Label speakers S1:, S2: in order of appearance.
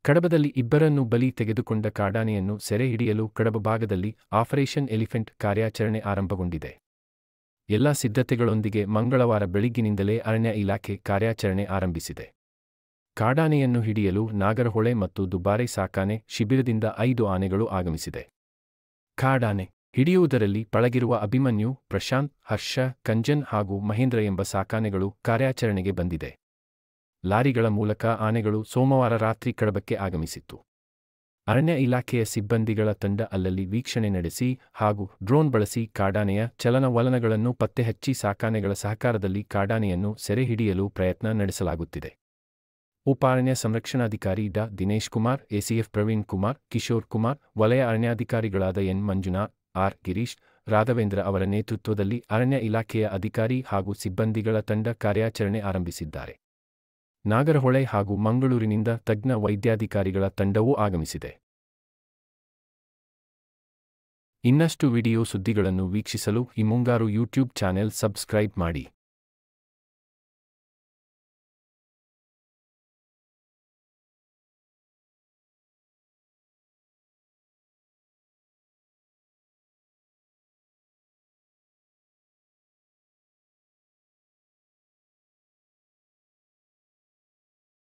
S1: ಕಡಬದಲ್ಲಿ ಇಬ್ಬರನ್ನು ಬಲಿ ತೆಗೆದುಕೊಂಡ ಕಾಡಾನೆಯನ್ನು ಸೆರೆ ಹಿಡಿಯಲು ಕಡಬ ಭಾಗದಲ್ಲಿ ಆಪರೇಷನ್ ಎಲಿಫೆಂಟ್ ಕಾರ್ಯಾಚರಣೆ ಆರಂಭಗೊಂಡಿದೆ. ಎಲ್ಲ ಸಿದ್ಧತೆಗಳೊಂದಿಗೆ ಮಂಗಳವಾರ ಬೆಳಿಗ್ಗಿನಿಂದಲೇ ಅರಣ್ಯ ಇಲಾಖೆ ಕಾರ್ಯಾಚರಣೆ ಆರಂಭಿಸಿದೆ. ಕಾಡಾನೆಯನ್ನು ಹಿಡಿಯಲು ನಾಗರಹೊಳೆ ಮತ್ತು ದುಬಾರೆ ಸಾಕಾನೆ ಶಿಬಿರದಿಂದ ಐದು ಆನೆಗಳು ಆಗಮಿಸಿದೆ. ಕಾಡಾನೆ ಹಿಡಿಯುವುದರಲ್ಲಿ ಪಳಗಿರುವ ಅಭಿಮನ್ಯು, ಪ್ರಶಾಂತ್, ಹರ್ಷ, ಕಂಜನ್ ಹಾಗೂ ಮಹೇಂದ್ರ ಎಂಬ ಸಾಕಾನೆಗಳು ಕಾರ್ಯಾಚರಣೆಗೆ ಬಂದಿದೆ. ಲಾರಿಗಳ ಮೂಲಕ ಆನೆಗಳು ಸೋಮವಾರ ರಾತ್ರಿ ಕಡಬಕ್ಕೆ ಆಗಮಿಸಿತ್ತು. ಅರಣ್ಯ ಇಲಾಖೆಯ ಸಿಬ್ಬಂದಿಗಳ ತಂಡ ಅಲ್ಲಲ್ಲಿ ವೀಕ್ಷಣೆ ನಡೆಸಿ ಹಾಗೂ ಡ್ರೋನ್ ಬಳಸಿ ಕಾಡಾನೆಯ ಚಲನವಲನಗಳನ್ನು ಪತ್ತೆಹಚ್ಚಿ ಸಾಕಾನೆಗಳ ಸಹಕಾರದಲ್ಲಿ ಕಾಡಾನೆಯನ್ನು ಸೆರೆ ಹಿಡಿಯಲು ಪ್ರಯತ್ನ ನಡೆಸಲಾಗುತ್ತಿದೆ. ಉಪ ಅರಣ್ಯ ಸಂರಕ್ಷಣಾಧಿಕಾರಿ ಡಾ ದಿನೇಶ್ ಕುಮಾರ್, ಎಸಿಎಫ್ ಪ್ರವೀಣ್ ಕುಮಾರ್, ಕಿಶೋರ್ ಕುಮಾರ್, ವಲಯ ಅರಣ್ಯಾಧಿಕಾರಿಗಳಾದ ಎನ್ ಮಂಜುನಾಥ್, ಆರ್ ಗಿರೀಶ್, ರಾಘವೇಂದ್ರ ಅವರ ನೇತೃತ್ವದಲ್ಲಿ ಅರಣ್ಯ ಇಲಾಖೆಯ ಅಧಿಕಾರಿ ಹಾಗೂ ಸಿಬ್ಬಂದಿಗಳ ತಂಡ ಕಾರ್ಯಾಚರಣೆ ಆರಂಭಿಸಿದ್ದಾರೆ. ನಾಗರಹೊಳೆ ಹಾಗೂ ಮಂಗಳೂರಿನಿಂದ ತಜ್ಞ ವೈದ್ಯಾಧಿಕಾರಿಗಳ ತಂಡವೂ ಆಗಮಿಸಿದೆ. ಇನ್ನಷ್ಟು ವಿಡಿಯೋ ಸುದ್ದಿಗಳನ್ನು ವೀಕ್ಷಿಸಲು ಈ ಮುಂಗಾರು ಯೂಟ್ಯೂಬ್ ಚಾನೆಲ್ ಸಬ್ಸ್ಕ್ರೈಬ್ ಮಾಡಿ.